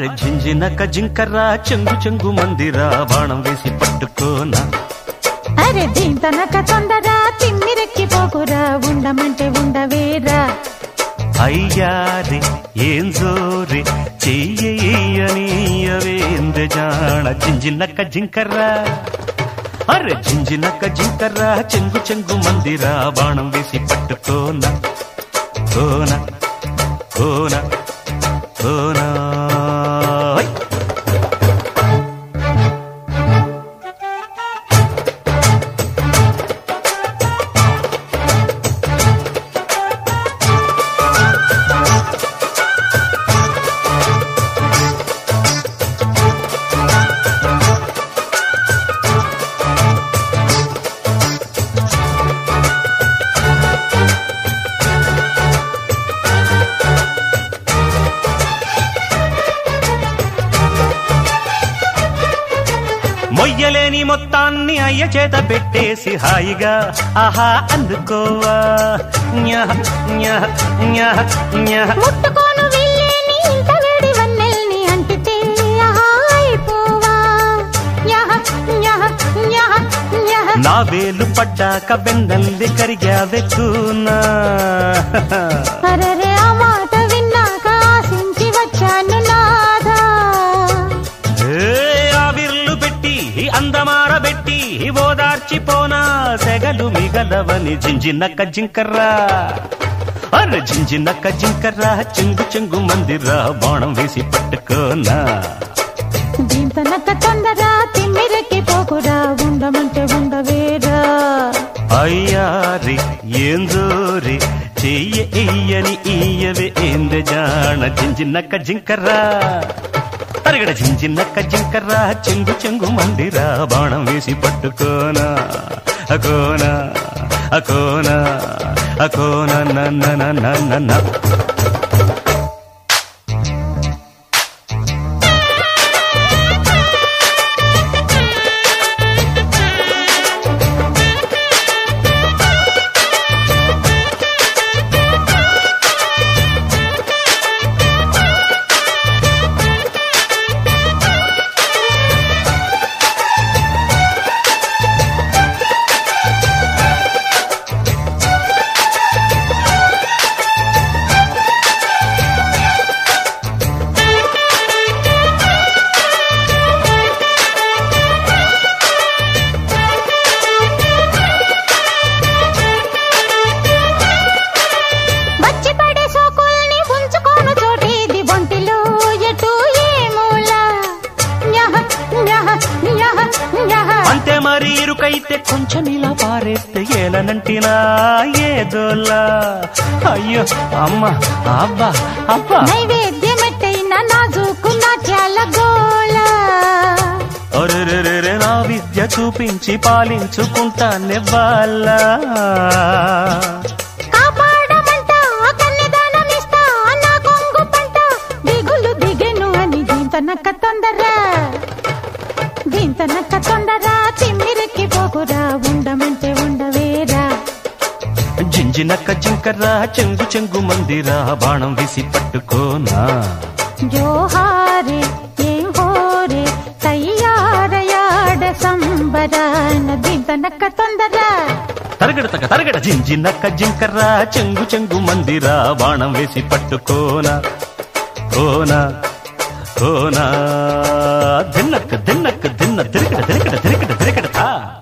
అరే జింజినక జింకర్రా చెంగు చెంగు మందిరా బాణం వేసి పట్టుకోనా అరే దీంతనక తొందర తిమ్మిరెక్కి పోకురా ఉండమంటే ఉండవేరా అయ్యారి ఏం జోరి చెయ్యనీయవేంద జాణ జింజినక జింకర్రా అరే జింజినక జింకర్రా చెంగు చెంగు మందిరా బాణం వేసి పట్టుకోనా కోన కోన కోనా ఓయ్. మొయ్యలేని మొత్తాన్ని అయ్య చేత పెట్టేసి హాయిగా ఆహా అందుకోవా న్యహ, న్యహ, న్యహ, న్యహ. ముట్టుకోను వీళ్ళేని ఇంత వేడి వన్నెల్ని అంటితే ఆహా అయిపోవా యహ, యహ, యహ, యహ. నా వేలు పడ్డాక బెందల్లి కరిగావెక్కునా అరెరే ఆ మాట విన్నాక ఆశించి వచ్చాను నాదా ఆవిర్లు పెట్టి అందమార పెట్టి ఓదార్చిపోనా సెగలు మిగలవని జింజినక్క జింకర్రా అరే జింజినక్క జింకర్రా చెంగు చెంగు మందిరా బాణం వేసి పట్టుకోనా దీంతనక తొందర తిమ్మిరెక్కి పోకురా ఉండమంటే ఉండవేరా అయ్యారి ఏం జోరి చెయ్య ఇయ్యని ఇయ్యవే ఏంద జాణ జింజినక్క జింకర్రా తరగడ జింజినక్క జింకర్రా చెంగు చెంగు మందిరా బాణం వేసి పట్టుకోనా అకోనా అకోనా అకోనా నన్న నన్న నన్న వచ్చి పడే సోకుల్ని ఉంచుకోను చోటేది ఒంటిలో ఎటు ఏ మూల న్యహ, న్యహ, న్యహ, న్యహ. అంతే మరి ఇరుకైతే కొంచెం ఇలా పారేస్తే ఏలనంటినా ఏదోలా అయ్యో అమ్మ అబ్బా అబ్బా నైవేద్యమెట్టైన నాజూకు నాట్యాల గోల ఒరెరెరెరె నా విద్య చూపించి పాలించుకుంటానే వాళ్ళ కాపాడమంట కన్యదానమిస్తా నా కొంగు పంట దిగులు దిగెను అని దీంతనక్క తొందర దీంతనక్క తొందర తిమ్మిరెక్కి పోకురా ఉండమంటే ఉండవేరా జింజినక్క జింకర్రా చెంగు చెంగు మందిరా బాణం విసి పట్టుకోనా జోహారే ఏం హోరే తయ్యారయాడ సంబరాన దీంతనక్క తొందర తరగడతక తరగడ జింజినక్క జింకర్రా చెంగు చెంగు మందిరా బాణం వేసి పట్టుకోనా కోనా కోనా దిన్నక్క దిన్నక్క దిన్న తిరగడ తిరగడ తిరగడ తిరగడ